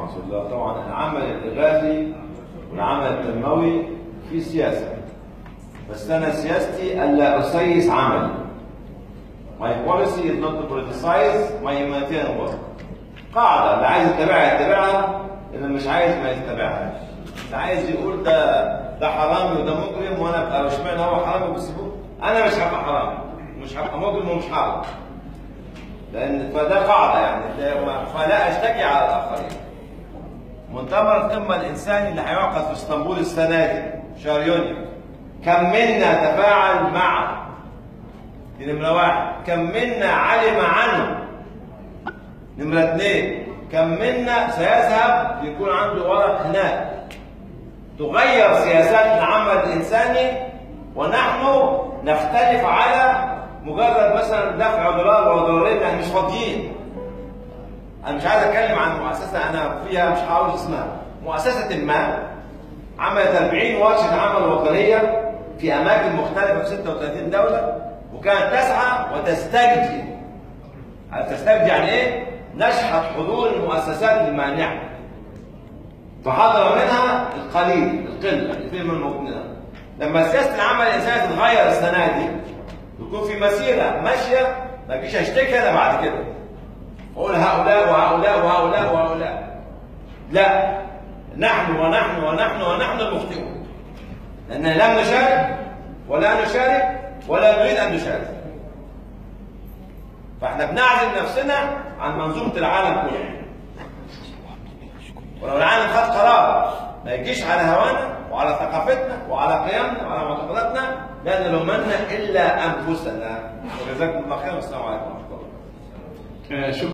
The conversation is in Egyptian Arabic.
رسول الله طبعا العمل الإغاثي والعمل التنموي في سياسة بس أنا سياستي ألا أسيس عملي My policy is not to politicize my humanitarian work قاعدة اللي عايز يتبعها يتبعها اللي مش عايز ما يتبعهاش اللي عايز يقول ده ده حرامي وده مجرم وانا ابقى اشمعنى هو حرامي وبسيبوه انا مش هبقى حرامي مش هبقى مجرم ومش حرام لان فده قاعده يعني ده- فلا اشتكي على الاخرين مؤتمر القمه الانساني اللي هيعقد في اسطنبول السنه دي شهر يونيو كم منا تفاعل معه دي نمره واحد كم منا علم عنه نمرة اثنين كم منا سيذهب يكون عنده ورق هناك تغير سياسات العمل الإنساني ونحن نختلف على مجرد مثلا دفع دولار أو دولارين احنا مش فاضيين أنا مش عايز أتكلم عن مؤسسة أنا فيها مش هقول اسمها مؤسسة ما عملت 40 ورشة عمل وطنية في أماكن مختلفة في 36 دولة وكانت تسعى وتستجدي تستبدي يعني ايه؟ نشحت حضور المؤسسات المانعه. فحضر منها القليل، القله، الفيلم الموجودين لما سياسه العمل الانساني تتغير السنه دي يكون في مسيره ماشيه ما تجيش اشتكي انا بعد كده. اقول هؤلاء وهؤلاء وهؤلاء وهؤلاء. لا نحن ونحن ونحن ونحن المخطئون. لأننا لم نشارك ولا نشارك ولا نريد أن نشارك. فاحنا بنعزل نفسنا عن منظومه العالم كله ولو العالم خد قرار ما يجيش على هوانا وعلى ثقافتنا وعلى قيمنا وعلى معتقداتنا لا نلومن الا انفسنا وجزاكم الله خيرا والسلام عليكم ورحمه الله آه، شكرا